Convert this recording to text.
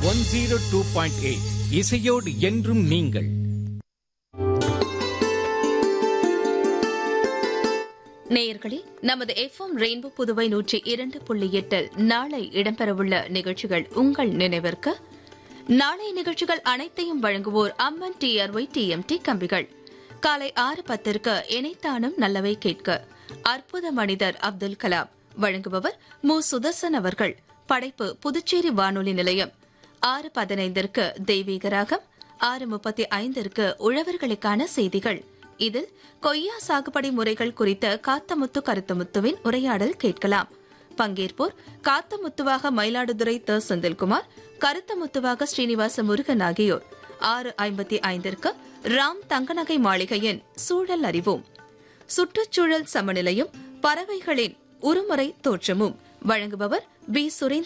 one zero two point eight இசையோடு என்றும் நீங்கள் நேயர்களே நமது எஃப்எம் ரெயின்போ புதுவை நூற்றி இரண்டு புள்ளி எட்டில் நாளை இடம்பெறவுள்ள நிகழ்ச்சிகள் உங்கள் நினைவிற்கு நாளை நிகழ்ச்சிகள் அனைத்தையும் வழங்குவோர் அம்மன் டிஆர்ஒய் டிஎம்டி கம்பிகள் காலை ஆறு பத்திற்கு இணைத்தானும் நல்லவை கேட்க அற்புத மனிதர் அப்துல் கலாம் வழங்குபவர் மு சுதர்சன் அவர்கள் படைப்பு புதுச்சேரி வானொலி நிலையம் ஆறு பதினைந்திற்கு தெய்வீக ராகம் ஆறு முப்பத்தி ஐந்திற்கு உழவர்களுக்கான செய்திகள் இதில் கொய்யா சாகுபடி முறைகள் குறித்த காத்தமுத்து கருத்தமுத்துவின் உரையாடல் கேட்கலாம் பங்கேற்போர் காத்தமுத்துவாக மயிலாடுதுறை த செந்தில்குமார் கருத்தமுத்துவாக ஸ்ரீனிவாச முருகன் ஆகியோர் ஆறு ஐம்பத்தி ஐந்திற்கு ராம் தங்கநகை மாளிகையின் சூழல் அறிவோம் சுற்றுச்சூழல் சமநிலையும் பறவைகளின் உருமுறை தோற்றமும் வழங்குபவர் பி சுரேந்திர